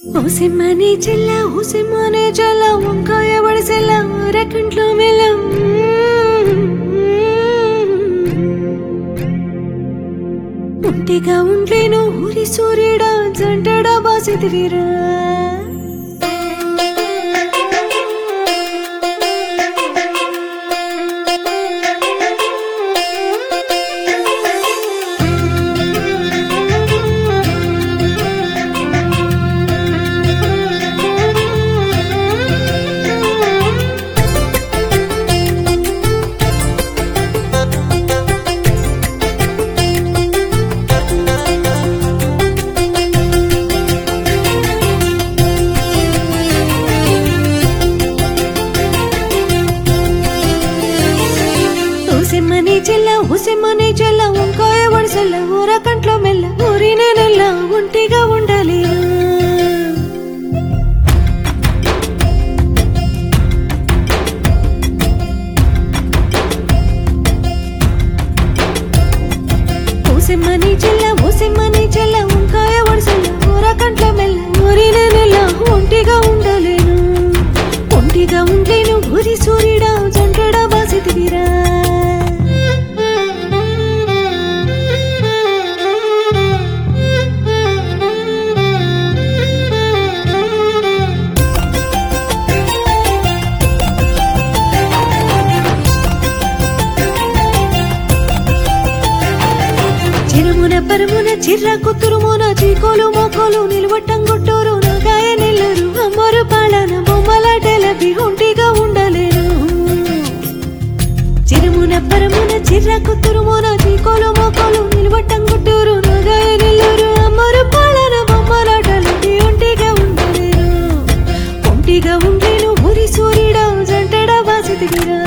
ఓసిమ్మని చెల్ల ఓసిమ్మనే చెల్ల వంకాయ వడిసెల్ల రెక్కంట్లో మెల్లం ఒంటిగా ఉంట్లేను ఊరి సూర్యుడా జంటడా బాసిదిరిరా ఓసిమ్మని చెల్ల ఓసిమ్మని చెల్ల వంకాయ వడిసెల్ల ఊర కంట్లో మెల్ల ఊరినే నెల్ల ఒంటిగా ఉండాలి ఓసిమ్మని చెల్ల ఓసిమ్మని చెల్ల వంకాయ వడిసెల్ల ఊర కంట్లో మెల్ల ఊరినే నెల్ల ఒంటిగా ఉండలేను ఒంటిగా ఉండలేను ఊరి సూర్యుడా జంటడా బాసిదిరా చిరుమున పరమున చిర్ర కుతురుమున చీకోలు మోకోలు నిలవట్టం గుట్టూరు నాగాయ నెల్లూరు అమ్మరు పాలన బొమ్మలాటలపి ఒంటిగా ఉండలేను చిరుమున పరమున చిర్ర కుతురుమున చీకోలు మోకోలు నిలవట్టం గుట్టూరు నాగాయ నెల్లూరు అమ్మరు పాలన బొమ్మలాటలపి ఒంటిగా ఉండలేను ఒంటిగా ఉండలేను ఊరి సూర్యుడా జంటడా బాసిదిరా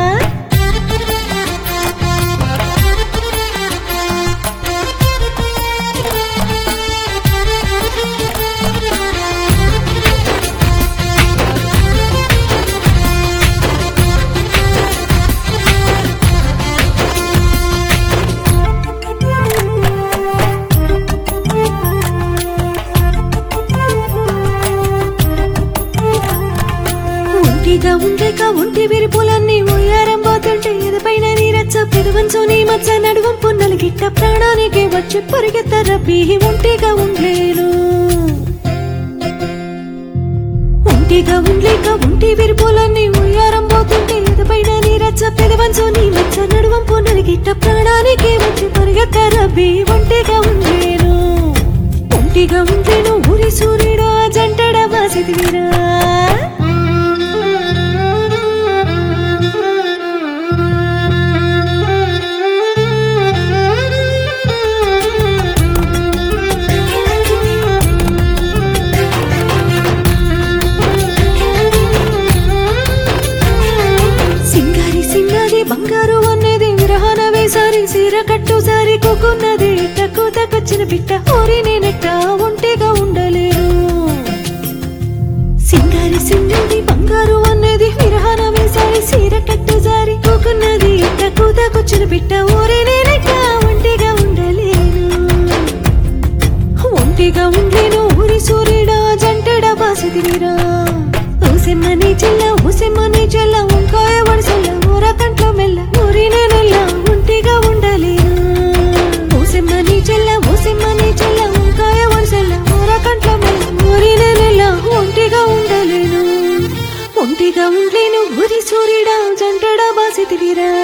ఒంటిగా ఉండేక ఒంటి విరిపులన్నీ ఉయ్యారం పోతుంటే ఎదపైన నీరచ్చ పెదవంచు నీ మచ్చ నడువం పున్నలు గిట్ట ప్రాణానికి వచ్చి పరిగెత్తరబ్బి ఒంటిగా ఉండలేను ఒంటిగా ఉండలేక ఒంటి విరిపులన్నీ ఉయ్యారం పోతుంటే ఎదపైన నీరచ్చ పెదవంచు నీ మచ్చ నడువం పున్నలు గిట్ట ప్రాణానికి వచ్చి పరిగెత్తరబ్బి ఒంటిగా ఉండలేను ఒంటిగా ఉండలేను ఊరి సూర్యుడా జంటడ వాసిదిరా సింగారి సింగారి బంగారు అన్నది విరహన వేసారి సీర కట్టు సారి కూకున్నది టక్కు తక్కొచ్చిన పిట్ట ఓరి నేనెట్ట ఒంటిగా ఉండలేను సింగారి సింగారి బంగారు అన్నది విరహన వేసారి సీర కట్టు సారి కూకున్నది టక్కు తక్కొచ్చిన పిట్ట ఓరి నేనెట్ట ఒంటిగా ఉండలేను ఒంటిగా ఉండలేను ఊరి సూర్యుడా జంటడా బాసిదిరా ఊసెమ్మని చెల్ల ఊసెమ్మని చెల్ల వంకాయ వడిసెల్ల ఊర కంట్లో మెల్ల ఊరినే నెల్ల ఒంటిగా ఉండలేను ఊసెమ్మని చెల్ల ఊసెమ్మని చెల్ల వంకాయ వడిసెల్ల ఊర కంట్లో మెల్ల ఊరినే నెల్ల ఒంటిగా ఉండలేను ఒంటిగా ఉండలేను ఊరి సూర్యుడా జంటడా బాసిదిరా